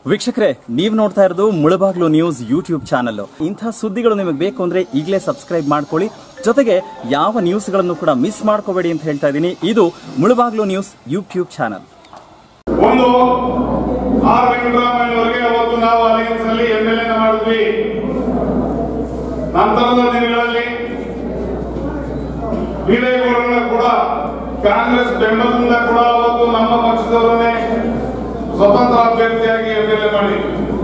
ವೀಕ್ಷಕರೇ ನೀವು ನೋಡ್ತಾ ಇರೋದು ಮುಳಬಾಗ್ಲು ನ್ಯೂಸ್ ಯೂಟ್ಯೂಬ್ ಚಾನಲ್ ಇಂಥ ಸುದ್ದಿಗಳು ನಿಮಗೆ ಬೇಕು ಅಂದ್ರೆ ಈಗಲೇ ಸಬ್ಸ್ಕ್ರೈಬ್ ಮಾಡ್ಕೊಳ್ಳಿ ಜೊತೆಗೆ ಯಾವ ನ್ಯೂಸ್ಗಳನ್ನು ಕೂಡ ಮಿಸ್ ಮಾಡ್ಕೋಬೇಡಿ ಅಂತ ಹೇಳ್ತಾ ಇದ್ದೀನಿ ಇದು ಮುಳಬಾಗ್ಲು ನ್ಯೂಸ್ ಯೂಟ್ಯೂಬ್ ಚಾನಲ್ ಒಂದು ಆರ್ ವೆಂಕಟರಾಮಯ್ಯವರಿಗೆ ಅವತ್ತು ನಾವು ಅಲಯನ್ಸ್ ಅಲ್ಲಿ ಎಂ ಎಲ್ ಎ ಮಾಡಿದ್ವಿ ನಂತರದ ದಿನಗಳಲ್ಲಿ ವೀರೇಗೌಡರನ್ನ ಕೂಡ ಕಾಂಗ್ರೆಸ್ ಬೆಂಬಲದಿಂದ ಕೂಡ ಅವತ್ತು ನಮ್ಮ ಪಕ್ಷದವರನ್ನೇ ಸ್ವತಂತ್ರ ಅಭ್ಯರ್ಥಿಯಾಗಿ ಎಂ ಎಲ್ ಎ ಮಾಡಿ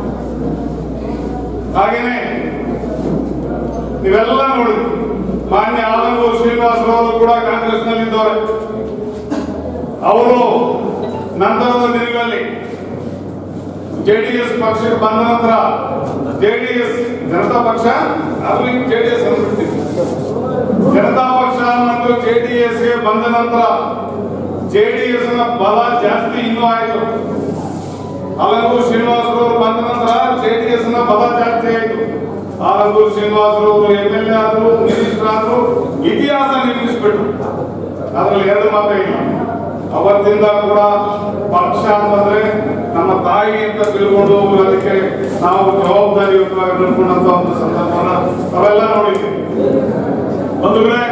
ಹಾಗೇನೆ ನೀವೆಲ್ಲ ನೋಡಿದ್ರಿ ಮಾನ್ಯ ಆಲಂಗೂರು ಶ್ರೀನಿವಾಸರವರು ಕೂಡ ಕಾಂಗ್ರೆಸ್ನಲ್ಲಿದ್ದವರು ಅವರು ನಂತರದ ದಿನಗಳಲ್ಲಿ ಜೆಡಿಎಸ್ ಪಕ್ಷಕ್ಕೆ ಬಂದ ನಂತರ ಜೆಡಿಎಸ್ ಜನತಾ ಪಕ್ಷ ಅದು ಜೆಡಿಎಸ್ ಅಂದ್ಬಿಡ್ತೀವಿ ಜನತಾ ಪಕ್ಷ ಮತ್ತು ಜೆಡಿಎಸ್ಗೆ ಬಂದ ನಂತರ ಜೆಡಿಎಸ್ ನ ಬಲ ಜಾಸ್ತಿ ಇನ್ನೂ ಆಯಿತು ಆಲಂಗೂರು ಶ್ರೀನಿವಾಸರವರು ಬಂದ ನಂತರ ಜೆಡಿಎಸ್ ನ ಬಲ ಜಾಸ್ತಿ ಆಯಿತು ಆಲಂಗೂರು ಶ್ರೀನಿವಾಸರವರು ಎಂ ಎಲ್ ಎ ಆದ್ರು ಮಿನಿಸ್ಟರ್ ಆದ್ರು ಇತಿಹಾಸ ನಿರ್ಮಿಸ್ಬಿಟ್ರು ಅದ್ರಲ್ಲಿ ಎರಡು ಮಾತ್ರ ಇಲ್ಲ ಅವತ್ತಿಂದ ಕೂಡ ಪಕ್ಷ ಅಂತಂದ್ರೆ ನಮ್ಮ ತಾಯಿ ಅಂತ ತಿಳ್ಕೊಂಡು ಅದಕ್ಕೆ ನಾವು ಜವಾಬ್ದಾರಿಯುತವಾಗಿ ನಡ್ಕೊಂಡಂತ ಒಂದು ಸಂದರ್ಭವನ್ನ ನಾವೆಲ್ಲ ನೋಡಿದ್ದೀವಿ ಒಂದು ವೇಳೆ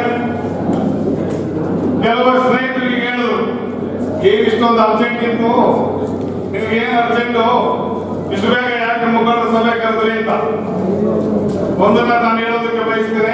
ಕೆಲವು ಸ್ನೇಹಿತರಿಗೆ ಹೇಳಿದ್ರು ಏನ್ ಇಷ್ಟೊಂದು ಅರ್ಜೆಂಟ್ ಇತ್ತು ನಿಮ್ಗೆ ಏನ್ ಅರ್ಜೆಂಟು ಇಷ್ಟು ಬೇಗ ಯಾಕೆ ಮುಖಂಡರ ಸಭೆ ಕರೆದ್ರಿ ಅಂತ ಒಂದನ್ನ ನಾನು ಹೇಳೋದಕ್ಕೆ ಬಯಸ್ತೇನೆ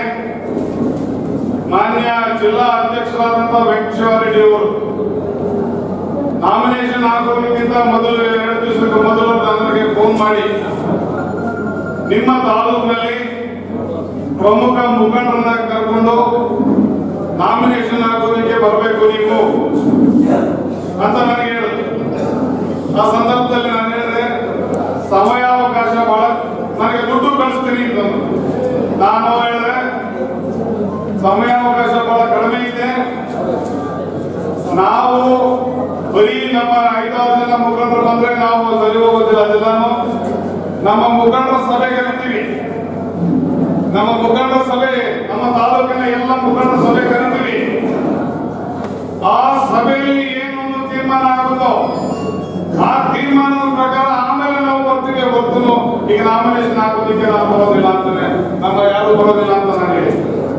ಮಾನ್ಯ ಜಿಲ್ಲಾ ಅಧ್ಯಕ್ಷರಾದಂತಹ ವೆಂಕಟೇಶ್ವರರೆಡ್ಡಿ ಅವರು ನಾಮಿನೇಷನ್ ಹಾಕೋದಕ್ಕಿಂತ ಮೊದಲು ಎರಡು ದಿವಸಕ್ಕೆ ಮೊದಲು ನನಗೆ ಫೋನ್ ಮಾಡಿ ನಿಮ್ಮ ತಾಲೂಕಿನಲ್ಲಿ ಪ್ರಮುಖ ಮುಖಂಡರನ್ನ ಕರ್ಕೊಂಡು ನಾಮಿನೇಷನ್ ಹಾಕೋದಕ್ಕೆ ಬರಬೇಕು ನೀವು ಅಂತ ನನಗೆ ಹೇಳಿದ್ರು ಆ ಸಂದರ್ಭದಲ್ಲಿ ನಾನು ಹೇಳಿದೆ ಸಮಯಾವಕಾಶ ಬಹಳ ನನಗೆ ದುಡ್ಡು ಕಳಿಸ್ತೀನಿ ಅಂತ ನಾನು ಹೇಳಿದೆ ಸಮಯಾವಕಾಶ ಬಹಳ ಕಡಿಮೆ ಇದೆ ನಾವು ಬರೀ ನಮ್ಮ ಐದಾರು ಜನ ಮುಖಂಡರು ಬಂದ್ರೆ ನಾವು ಸರಿ ಹೋಗೋದಿಲ್ಲ ಅದೆಲ್ಲಾನು ನಮ್ಮ ಮುಖಂಡರ ಸಭೆ ಕರಿತೀವಿ ನಮ್ಮ ಮುಖಂಡರ ಸಭೆ ನಮ್ಮ ತಾಲೂಕಿನ ಎಲ್ಲ ಮುಖಂಡರ ಸಭೆ ಕರಿತೀವಿ ಆ ಸಭೆಯಲ್ಲಿ ಏನೊಂದು ತೀರ್ಮಾನ ಆಗುತ್ತೋ ಆ ತೀರ್ಮಾನದ ಪ್ರಕಾರ ಆಮೇಲೆ ನಾವು ಬರ್ತೀವಿ ಹೊತ್ತು ಈಗ ನಾಮಿನೇಷನ್ ಹಾಕೋದಕ್ಕೆ ನಾವು ಬರೋದಿಲ್ಲ ಅಂತಾನೆ ನಮ್ಮ ಯಾರು ಬರೋದಿಲ್ಲ ಅಂತ ನಾನು ಹೇಳಿ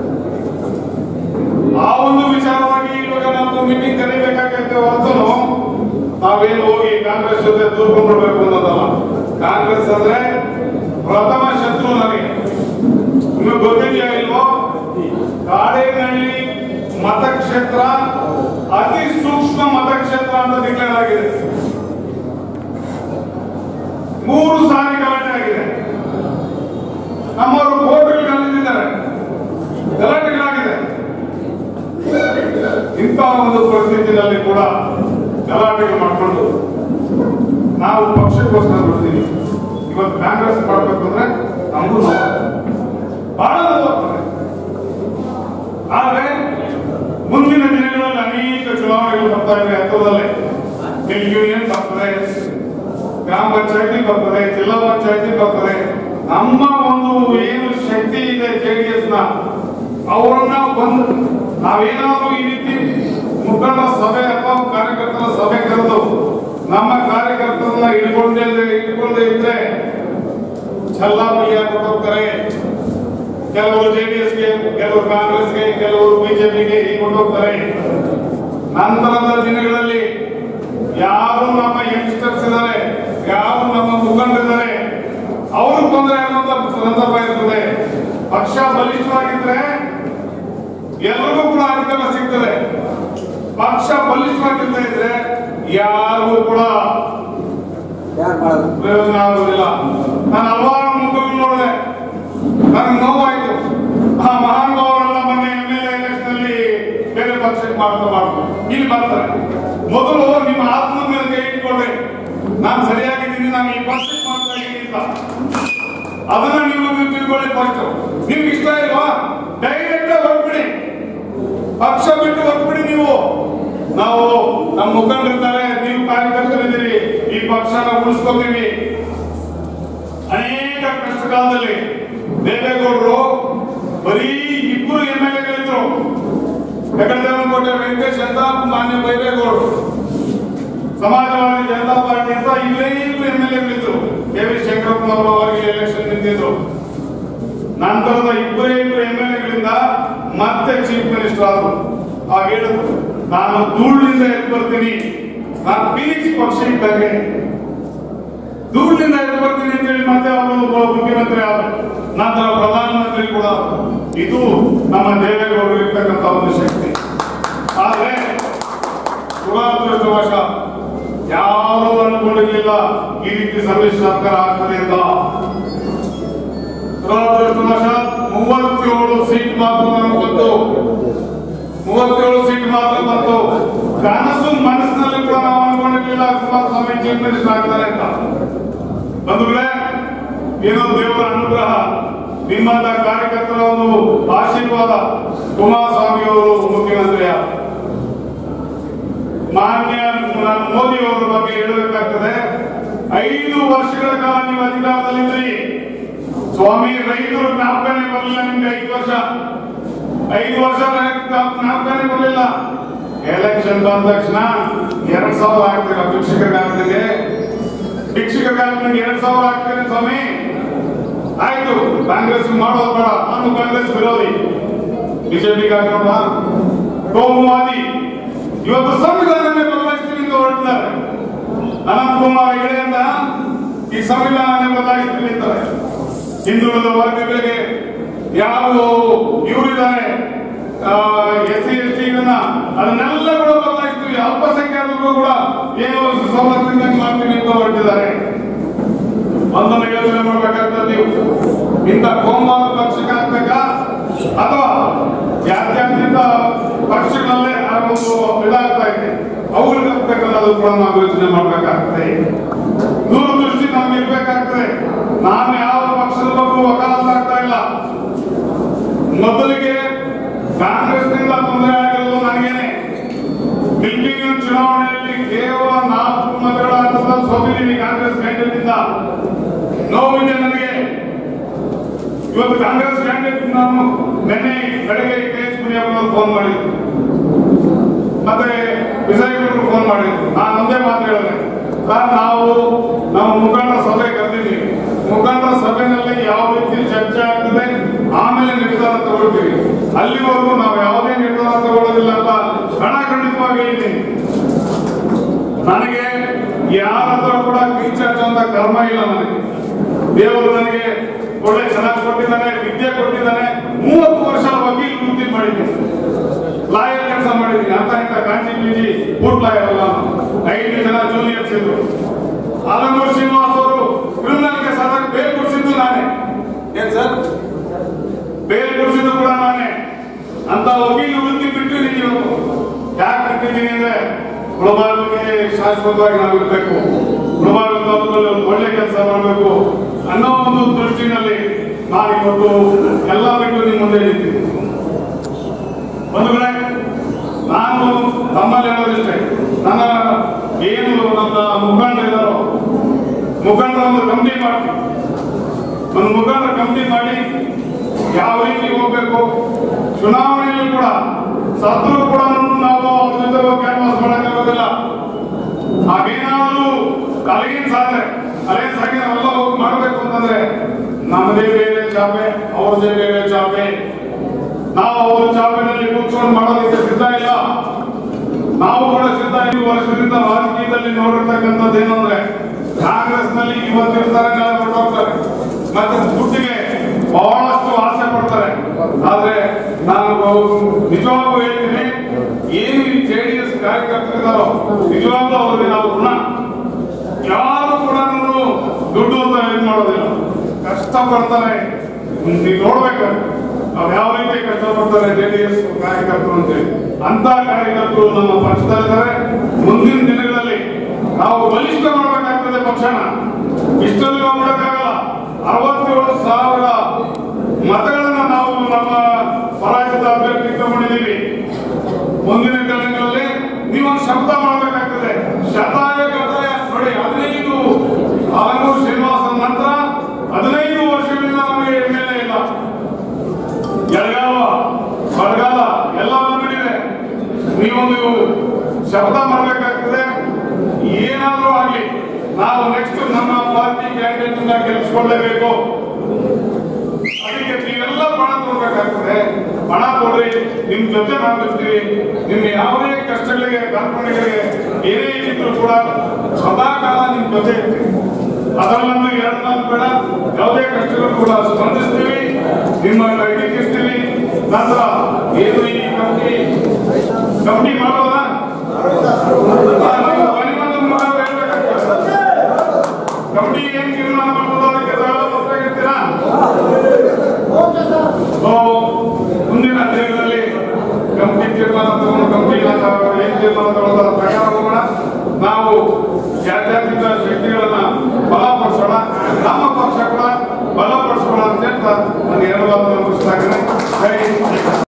ಆ ಒಂದು ವಿಚಾರವಾಗಿ ಇವಾಗ ನಾವು ಮೀಟಿಂಗ್ ಕರಿಬೇಕಾಗತ್ತೆ ಹೊರತು ನಾವೇನು ಹೋಗಿ ಕಾಂಗ್ರೆಸ್ ಜೊತೆ ದೂರ್ಕೊಂಡ್ಬಿಡ್ಬೇಕು ಅನ್ನೋದಲ್ಲ ಕಾಂಗ್ರೆಸ್ ಅಂದ್ರೆ ಪ್ರಥಮ ಶತ್ರು ನನಗೆ ನಿಮಗೆ ಗೊತ್ತಿದೆಯಾ ಇಲ್ವೋ ಕಾಡೇನಹಳ್ಳಿ ಮತಕ್ಷೇತ್ರ ಅತಿ ಸೂಕ್ಷ್ಮ ಮತಕ್ಷೇತ್ರ ಅಂತ ಡಿಕ್ಲೇರ್ ಆಗಿದೆ ಮೂರು ಸಾರಿ ಗಲಾಟೆ ಆಗಿದೆ ನಮ್ಮವರು ಕೋರ್ಟ್ಗಳಿದ್ದಾರೆ ಗಲಾಟೆಗಳಾಗಿದೆ ಇಂಥ ಒಂದು ಪರಿಸ್ಥಿತಿನಲ್ಲಿ ಕೂಡ ಗಲಾಟೆಗಳು ಮಾಡಿಕೊಂಡು ನಾವು ಪಕ್ಷಕ್ಕೋಸ್ಕರ ಬರ್ತೀವಿ ಇವತ್ತು ಕಾಂಗ್ರೆಸ್ ಮಾಡಬೇಕು ಅಂದ್ರೆ ನಮಗೂ ನೋವು. ಬಹಳ ನೋವಾಗ್ತದೆ ಆದ್ರೆ ಮುಂದಿನ ದಿನಗಳಲ್ಲಿ ಅನೇಕ ಚುನಾವಣೆಗಳು ಬರ್ತಾ ಇವೆ ಹತ್ತಿರದಲ್ಲೇ ಮಿಲ್ ಯೂನಿಯನ್ ಬರ್ತದೆ ಗ್ರಾಮ ಪಂಚಾಯತಿ ಬರ್ತದೆ ಜಿಲ್ಲಾ ಪಂಚಾಯತಿ ಬರ್ತದೆ ನಮ್ಮ ಒಂದು ಏನು ಶಕ್ತಿ ಇದೆ ಜೆಡಿಎಸ್ ನ ಅವರನ್ನ ಬಂದು ನಾವೇನಾದ್ರೂ ಈ ರೀತಿ ಮುಖಂಡ ಸಭೆ ಅಥವಾ ಕಾರ್ಯಕರ್ತರ ಸಭೆ ಕರೆದು ನಮ್ಮ ಕಾರ್ಯಕರ್ತರನ್ನ ಹಿಡ್ಕೊಂಡೇ ಹಿಡ್ಕೊಂಡೇ ಇದ್ರೆ ಛಲ್ಲಾಪಲ್ಲಿ ಹೋಗ್ತಾರೆ ಕೆಲವರು ಜೆಡಿಎಸ್ಗೆ ಕೆಲವರು ಕಾಂಗ್ರೆಸ್ಗೆ ಕೆಲವರು ಬಿಜೆಪಿಗೆ ಹೀಗೆ ಹೋಗ್ತಾರೆ ನಂತರದ ದಿನಗಳಲ್ಲಿ ಯಾರು ನಮ್ಮ ಯಂಗ್ಸ್ಟರ್ಸ್ ಇದ್ದಾರೆ ಯಾರು ನಮ್ಮ ಮುಖಂಡರಿದ್ದಾರೆ ಅವರು ತೊಂದರೆ ಆಗುವಂತ ಸಂದರ್ಭ ಇರ್ತದೆ ಪಕ್ಷ ಬಲಿಷ್ಠವಾಗಿದ್ರೆ ಎಲ್ಲರಿಗೂ ಕೂಡ ಅಧಿಕಾರ ಸಿಗ್ತದೆ ಪಕ್ಷ ಬಲಿಷ್ಠವಾಗಿರ್ತಾ ಇದ್ರೆ ಯಾರಿಗೂ ಕೂಡ ಪ್ರಯೋಜನ ಆಗೋದಿಲ್ಲ ನಾನು ಹಲವಾರು ಮುಖಗಳು ನೋಡಿದೆ ನನಗೆ ನೋವಾಯ್ತು ಆ ಮಹಾನುಭಾವರೆಲ್ಲ ಮೊನ್ನೆ ಎಂ ಎಲ್ ಎಲೆಕ್ಷನ್ ಬೇರೆ ಪಕ್ಷಕ್ಕೆ ಮಾಡ್ತಾ ಮಾಡ್ತಾರೆ ಇಲ್ಲಿ ಬರ್ತಾರೆ ಮೊದಲು ನಿಮ್ಮ ಆತ್ಮ ಮೇಲೆ ಕೈ ಇಟ್ಕೊಂಡ್ರೆ ನಾನು ಸರಿಯಾಗಿದ್ದೀನಿ ನಾನು ಈ ಪಕ್ಷಕ್ಕೆ ಮಾಡ್ತಾ ಇದ್ದೀನಿ ಅಂತ ಅದನ್ನ ನೀವು ನೀವು ತಿಳ್ಕೊಳ್ಳಿ ಫಸ್ಟ್ ನಿಮ್ಗೆ ಇಷ್ಟ ಇಲ್ವಾ ಡೈರೆಕ್ಟ್ ಹೊರಬಿಡಿ ಪಕ್ಷ ಬಿಟ್ಟು ಹೊರಬಿಡಿ ನೀವು ನಾವು ನಮ್ಮ ಮುಖಂಡರಿದ್ದಾರೆ ನೀವು ಕಾರ್ಯಕರ್ತರಿದ್ದೀರಿ ಈ ಪಕ್ಷನ ಉಳಿಸ್ಕೋತೀವಿ ಅನೇಕ ಕಷ್ಟ ಕಾಲದಲ್ಲಿ ದೇವೇಗೌಡರು ಬರೀ ಇಬ್ಬರು ಎಂ ಎಲ್ ಎಗಳಿದ್ರು ಹೆಗಡೆದೇವನಕೋಟೆ ವೆಂಕಟೇಶ್ ಅಂತ ಮಾನ್ಯ ಬೈರೇಗೌಡರು ಸಮಾಜವಾದಿ ಜನತಾ ಪಾರ್ಟಿ ಅಂತ ಇಲ್ಲೇ ಇಬ್ರು ಎಂ ಎಲ್ ಎಗಳಿದ್ರು ಅವರ ಪರವಾಗಿ ಎಲೆಕ್ಷನ್ ನಿಂತಿದ್ರು ನಂತರದ ಇಬ್ಬರೇ ಇಬ್ಬರು ಎಂ ಎಲ್ ಎಗಳಿಂದ ಮತ್ತೆ ಚೀಫ್ ಮಿನಿಸ್ಟರ್ ಆದರು ಆಗ ಹೇಳಿದ್ರು ನಾನು ಧೂಳಿನಿಂದ ಎದ್ದು ಬರ್ತೀನಿ ನಾನು ಫಿನಿಕ್ಸ್ ಪಕ್ಷ ಇದ್ದಂಗೆ ಧೂಳಿನಿಂದ ಎದ್ದು ಬರ್ತೀನಿ ಅಂತ ಹೇಳಿ ಮತ್ತೆ ಅವರು ಮುಖ್ಯಮಂತ್ರಿ ಆದರು ನಂತರ ಪ್ರಧಾನಮಂತ್ರಿ ಕೂಡ ಆದ್ರು. ಇದು ನಮ್ಮ ದೇವೇಗೌಡರು ಇರ್ತಕ್ಕಂಥ ಒಂದು ಶಕ್ತಿ ಆದ್ರೆ ದುರಾದೃಷ್ಟವಶ ಯಾರೂ ಅನ್ಕೊಂಡಿರ್ಲಿಲ್ಲ ಈ ರೀತಿ ಸಮ್ಮಿಶ್ರ ಸರ್ಕಾರ ಆಗ್ತದೆ ಅಂತ ದುರಾದೃಷ್ಟವಶಾತ್ ಮೂವತ್ತೇಳು ಸೀಟ್ ಮಾತ್ರ ನಮ್ಗೆ ಬಂತು ಮೂವತ್ತೇಳು ಸೀಟ್ ಮಾತ್ರ ಬಂತು ಕನಸು ಮನಸ್ಸಿನಲ್ಲಿ ಕೂಡ ನಾವು ಅನ್ಕೊಂಡಿರ್ಲಿಲ್ಲ ಕುಮಾರಸ್ವಾಮಿ ಚೀಫ್ ಮಿನಿಸ್ಟರ್ ಆಗ್ತಾರೆ ಅಂತ ಬಂಧುಗಳೇ ಏನೋ ದೇವರ ಅನುಗ್ರಹ ನಿಮ್ಮಂತ ಕಾರ್ಯಕರ್ತರ ಒಂದು ಆಶೀರ್ವಾದ ಕುಮಾರಸ್ವಾಮಿ ಅವರು ಮುಖ್ಯಮಂತ್ರಿ ಆದ ಮಾನ್ಯ ಮೋದಿ ಅವರ ಬಗ್ಗೆ ಹೇಳಬೇಕಾಗ್ತದೆ ಐದು ವರ್ಷಗಳ ಕಾಲ ನೀವು ಅಧಿಕಾರದಲ್ಲಿದ್ರಿ ಸ್ವಾಮಿ ರೈತರು ಜ್ಞಾಪಕನೇ ಬರಲಿಲ್ಲ ನಿಮ್ಗೆ ಐದು ವರ್ಷ ಐದು ವರ್ಷ ಜ್ಞಾಪಕನೇ ಬರಲಿಲ್ಲ ಎಲೆಕ್ಷನ್ ಬಂದ ತಕ್ಷಣ ಎರಡ್ ಸಾವಿರ ಆಗ್ತೀರ ಭಿಕ್ಷಕರಿಗಾಗ್ತದೆ ಭಿಕ್ಷಕರಿಗಾಗ್ತದೆ ಎರಡ್ ಸಾವಿರ ಆಗ್ತೀರಿ ಸ್ವಾಮಿ ಆಯ್ತು ಕಾಂಗ್ರೆಸ್ ಮಾಡೋದು ಬೇಡ ನಾನು ಕಾಂಗ್ರೆಸ್ ವಿರೋಧಿ ಬಿಜೆಪಿಗೆ ಹಾಕೋಣ ಕೋಮುವಾದಿ ಇವತ್ತು ಸಂವಿಧಾನನೇ ಬದಲಾಯಿಸ್ತೀವಿ ಅಂತ ಹೊರಟಿದ್ದಾರೆ ಅನಂತಕುಮಾರ್ ಹೆಗಡೆಯಿಂದ ಈ ಸಂವಿಧಾನನೇ ಬದಲಾಯಿಸ್ತೀವಿ ಅಂತಾರೆ ಹಿಂದುಳಿದ ವರ್ಗಗಳಿಗೆ ಯಾವ ಇವರಿದ್ದಾರೆ ಎಸ್ ಸಿ ಎಸ್ ಟಿ ಅದನ್ನೆಲ್ಲ ಕೂಡ ಬದಲಾಯಿಸ್ತೀವಿ ಅಲ್ಪಸಂಖ್ಯಾತರಿಗೂ ಕೂಡ ಏನು ಸವಲತ್ತಿನ ಮಾಡ್ತೀವಿ ಅಂತ ಹೊರಟಿದ್ದಾರೆ ಒಂದನ್ನು ಯೋಚನೆ ಮಾಡ್ಬೇಕಾಗ್ತದೆ ನೀವು ಇಂಥ ಕೋಮಾದ ಪಕ್ಷಕ್ಕೆ ಹಾಕ್ಬೇಕಾ ಅಥವಾ ಜಾತ್ಯತೀತ ಪಕ್ಷಗಳಲ್ಲೇ ಆ ಒಂದು ಇದಾಗ್ತಾ ಇದೆ ಅವುಗಳಿಗೆ ಹಾಕ್ಬೇಕನ್ನೋದು ಕೂಡ ನಾವು ಯೋಚನೆ ಮಾಡ್ಬೇಕಾಗ್ತದೆ ದೂರದೃಷ್ಟಿ ನಮ್ಗೆ ಇರ್ಬೇಕಾಗ್ತದೆ ನಾನು ಯಾವ ಪಕ್ಷದ ಬಗ್ಗೆ ವಕಾಲತ್ ಆಗ್ತಾ ಇಲ್ಲ ಮೊದಲಿಗೆ ಕಾಂಗ್ರೆಸ್ನಿಂದ ತೊಂದರೆ ಆಗಿರೋದು ನನಗೇನೆ ದಿಲ್ಲಿಯ ಚುನಾವಣೆಯಲ್ಲಿ ಕೇವಲ ನಾಲ್ಕು ಮತಗಳ ಅಂತರದಲ್ಲಿ ಸೋತಿದ್ದೀನಿ ಕಾಂಗ್ರೆಸ್ ಕ್ಯಾಂಡಿಡೇಟ್ ನೋವಿದೆ ನನಗೆ ಇವತ್ತು ಕಾಂಗ್ರೆಸ್ ಕ್ಯಾಂಡಿಡೇಟ್ ನಾನು ನಿನ್ನೆ ಬೆಳಗ್ಗೆ ಕೆ ಎಚ್ ಮುನಿಯಪ್ಪನವರು ಫೋನ್ ಮಾಡಿದ್ರು ಮತ್ತೆ ವಿಜಯಗೌಡರು ಫೋನ್ ಮಾಡಿದ್ರು ನಾನು ಒಂದೇ ಮಾತು ಹೇಳಿದೆ ಸರ್ ನಾವು ನಮ್ಮ ಮುಖಂಡರ ಸಭೆ ಕರೆದಿದ್ದೀವಿ ಮುಖಂಡರ ಸಭೆಯಲ್ಲಿ ಯಾವ ರೀತಿ ಚರ್ಚೆ ಆಗ್ತದೆ ಆಮೇಲೆ ನಿರ್ಧಾರ ತಗೊಳ್ತೀವಿ ಅಲ್ಲಿವರೆಗೂ ನಾವು ಯಾವುದೇ ನಿರ್ಧಾರ ತಗೊಳ್ಳೋದಿಲ್ಲ ಅಂತ ಖಂಡಿತವಾಗಿ ಹೇಳಿದ್ದೀನಿ ನನಗೆ ಯಾರ ಹತ್ರ ಕೂಡ ಕಿಂಚಾಚುವಂತ ಕರ್ಮ ಇಲ್ಲ ನನಗೆ ದೇವರು ನನಗೆ ಒಳ್ಳೆ ಚೆನ್ನಾಗಿ ಕೊಟ್ಟಿದ್ದಾನೆ ವಿದ್ಯೆ ಕೊಟ್ಟಿದ್ದಾನೆ ಮೂವತ್ತು ವರ್ಷ ವಕೀಲ್ ವೃತ್ತಿ ಮಾಡಿದ್ದೀನಿ ಲಾಯರ್ ಕೆಲಸ ಮಾಡಿದ್ದೀನಿ ಅಂತ ಇಂತ ಕಾಂಚಿ ಪಿಜಿ ಬೂಟ್ ಲಾಯರ್ ಅಲ್ಲ ನಾನು. ಐದು ಜನ ಜೂನಿಯರ್ಸ್ ಇದ್ರು ಆಲಂಗೂರ್ ಶ್ರೀನಿವಾಸ್ ಅವರು ಕ್ರಿಮಿನಲ್ ಕೇಸ್ ಆದಾಗ ಬೇಲ್ ಕೊಡಿಸಿದ್ದು ನಾನೇ ಏನ್ ಸರ್ ಬೇಲ್ ಕೊಡಿಸಿದ್ದು ಕೂಡ ನಾನೇ ಅಂತ ವಕೀಲ ವೃತ್ತಿ ಬಿಟ್ಟಿದ್ದೀನಿ ಇವತ್ತು ಯಾಕೆ ಬಿಟ್ಟಿದ್ದೀನಿ ಅಂದ್ರೆ ಮುಳಬಾಗಿಲಿಗೆ ಶಾಶ್ವತವಾಗಿ ನಾವು ಇರಬೇಕು ಮುಳಬಾಗಿಲು ತಾಲೂಕಲ್ಲಿ ಒಂದು ಒಳ್ಳೆ ಕೆಲಸ ಮಾಡಬೇಕು ಅನ್ನೋ ಒಂದು ದೃಷ್ಟಿನಲ್ಲಿ ನಾನು ಇವತ್ತು ಎಲ್ಲ ಬಿಟ್ಟು ನಿಮ್ಮ ಮುಂದೆ ನಿಂತಿದ್ದೀನಿ ಒಂದು ಕಡೆ ನಾನು ತಮ್ಮಲ್ಲಿ ಹೇಳೋದಿಷ್ಟೇ ನನ್ನ ಏನು ನನ್ನ ಮುಖಂಡರಿದ್ದಾರೋ ಮುಖಂಡರ ಒಂದು ಕಮಿಟಿ ಮಾಡಿ ಒಂದು ಮುಖಂಡರ ಕಮಿಟಿ ಮಾಡಿ ಯಾವ ರೀತಿ ಹೋಗ್ಬೇಕು ಚುನಾವಣೆಯಲ್ಲಿ ಕೂಡ ಸತ್ರು ಕೂಡ ನಾವು ಅವ್ರ ಜೊತೆ ಕ್ಯಾನ್ವಾಸ್ ಮಾಡಕ್ಕಾಗೋದಿಲ್ಲ ಹಾಗೇನಾದ್ರೂ ಅಲೈನ್ಸ್ ಆದ್ರೆ ಅಲೈನ್ಸ್ ಆಗಿ ನಾವೆಲ್ಲ ಹೋಗಿ ಮಾಡ್ಬೇಕು ಅಂತಂದ್ರೆ ನಮ್ಮದೇ ಬೇರೆ ಚಾಪೆ ಅವ್ರದೇ ಬೇರೆ ಚಾಪೆ ನಾವು ಅವ್ರ ಚಾಪೆನಲ್ಲಿ ಕೂತ್ಕೊಂಡು ಮಾಡೋದಕ್ಕೆ ಸಿದ್ಧ ಇಲ್ಲ ನಾವು ಕೂಡ ಸಿದ್ಧ ಈ ವರ್ಷದಿಂದ ರಾಜಕೀಯದಲ್ಲಿ ನೋಡಿರ್ತಕ್ಕಂಥದ್ದು ಏನಂದ್ರೆ ಕಾಂಗ್ರೆಸ್ ನಲ್ಲಿ ಇವತ್ತಿರ್ತಾರೆ ನಾಳೆ ಹೊರಟೋಗ್ತಾರೆ ಮತ್ತೆ ದುಡ್ಡಿಗೆ ಬಹಳಷ್ಟು ಆಸೆ ಪಡ್ತಾರೆ ಆದ್ರೆ ನಾನು ನಿಜವಾಗ್ಲೂ ಹೇಳ್ತೀನಿ ಏನು ಈ ಜೆಡಿಎಸ್ ಕಾರ್ಯಕರ್ತರಿದ್ದಾರೋ ನಿಜವಾಗ್ಲೂ ಅವ್ರಿಗೆ ನಾವು ಋಣ ಯಾರು ಕೂಡ ದುಡ್ಡು ಅಂತ ಇದು ಮಾಡೋದಿಲ್ಲ ಕಷ್ಟ ಪಡ್ತಾರೆ ನೀವು ನೋಡ್ಬೇಕು ಅವ್ರು ಯಾವ ರೀತಿ ಕಷ್ಟ ಪಡ್ತಾರೆ ಜೆಡಿಎಸ್ ಕಾರ್ಯಕರ್ತರು ಅಂತೇಳಿ ಅಂತ ಕಾರ್ಯಕರ್ತರು ನಮ್ಮ ಪಕ್ಷದಲ್ಲಿದ್ದಾರೆ ಮುಂದಿನ ದಿನಗಳಲ್ಲಿ ನಾವು ಬಲಿಷ್ಠ ಮಾಡಬೇಕಾಗ್ತದೆ ಪಕ್ಷನ ಇಷ್ಟಲ್ಲಿ ನಾವು ಮಾಡಕ್ಕಾಗಲ್ಲ ಅರವತ್ತೇಳು ಸಾವಿರ ಮತಗಳನ್ನ ನಾವು ನಮ್ಮ ಪರಾಜಿತ ಅಭ್ಯರ್ಥಿ ತಗೊಂಡಿದ್ದೀವಿ ಮುಂದಿನ ದಿನಗಳಲ್ಲಿ ನೀವೊಂದು ಶಬ್ದ ಮಾಡಬೇಕಾಗ್ತದೆ ಶತಾಯ ಗತಾಯ ನೋಡಿ ಹದಿನೈದು ಆಲಂಗೂರು ಶ್ರೀನಿವಾಸನ್ ನಂತರ ಹದಿನೈದು ವರ್ಷಗಳಿಂದ ನಮಗೆ ಎಮ್ಮೆಲ್ಲೆ ಇಲ್ಲ ಎಳಗಾವ ಬಡಗಾಲ ಎಲ್ಲ ಬಂದ್ಬಿಟ್ಟಿದೆ ನೀವೊಂದು ಶಬ್ದ ಮಾಡಬೇಕಾಗ್ತದೆ ಏನಾದ್ರೂ ಆಗ್ಲಿ ನಾವು ನೆಕ್ಸ್ಟ್ ನಮ್ಮ ಪಾರ್ಟಿ ಕ್ಯಾಂಡಿಡೇಟ್ ಗೆಲ್ಲಿಸ್ಕೊಳ್ಳೇಬೇಕು ಅದಕ್ಕೆ ನೀವೆಲ್ಲ ಪಣ ಕೊಡ್ಬೇಕಾಗ್ತದೆ ಪಣ ಕೊಡ್ರಿ ನಿಮ್ ಜೊತೆ ನಾವಿರ್ತೀವಿ ನಿಮ್ಮ ಯಾವುದೇ ಕಷ್ಟಗಳಿಗೆ ಕಲ್ಪನೆಗಳಿಗೆ ಏನೇ ಇದ್ರೂ ಕೂಡ ಸದಾ ಕಾಲ ನಿಮ್ ಜೊತೆ ಇರ್ತೀವಿ ಅದರಲ್ಲೊಂದು ಎರಡು ಮಾತು ಬೇಡ ಯಾವುದೇ ಕಷ್ಟಗಳು ಕೂಡ ಸ್ಪಂದಿಸ್ತೀವಿ ನಿಮ್ಮ ಹಿಡಿಕಿರ್ತೀವಿ ನಂತರ ಏನು ಈ ಕಂಪ್ನಿ ಕಂಪ್ನಿ ಮಾಡೋದಾ ಕಂಪ್ನಿ ಏನ್ ತೀರ್ಮಾನ ಮಾಡೋದು ಅದಕ್ಕೆ ಗೊತ್ತಾಗಿರ್ತೀರಾ ಸೊ ಮುಂದಿನ ದಿನಗಳಲ್ಲಿ ಕಂಪ್ನಿ ತೀರ್ಮಾನ ತಗೊಂಡು ಕಂಪ್ನಿ ಏನ್ ತೀರ್ಮಾನ ತಗೊಳ್ಳೋದು ಅದರ ಪ್ರಕಾರ ಹೋಗೋಣ ನಾವು ಜಾತ್ಯತೀತ ಶಕ್ತಿಗಳನ್ನ ಬಲಪಡಿಸೋಣ ನಮ್ಮ ಪಕ್ಷ ಕೂಡ ಬಲಪಡಿಸೋಣ ಅಂತ ಹೇಳ್ತಾ ನಾನು ಎರಡು ಮಾತನ್ನು ಮುಗಿಸ್ತಾ ಇದ್ದೇನೆ ಜೈ ಹಿಂದ್.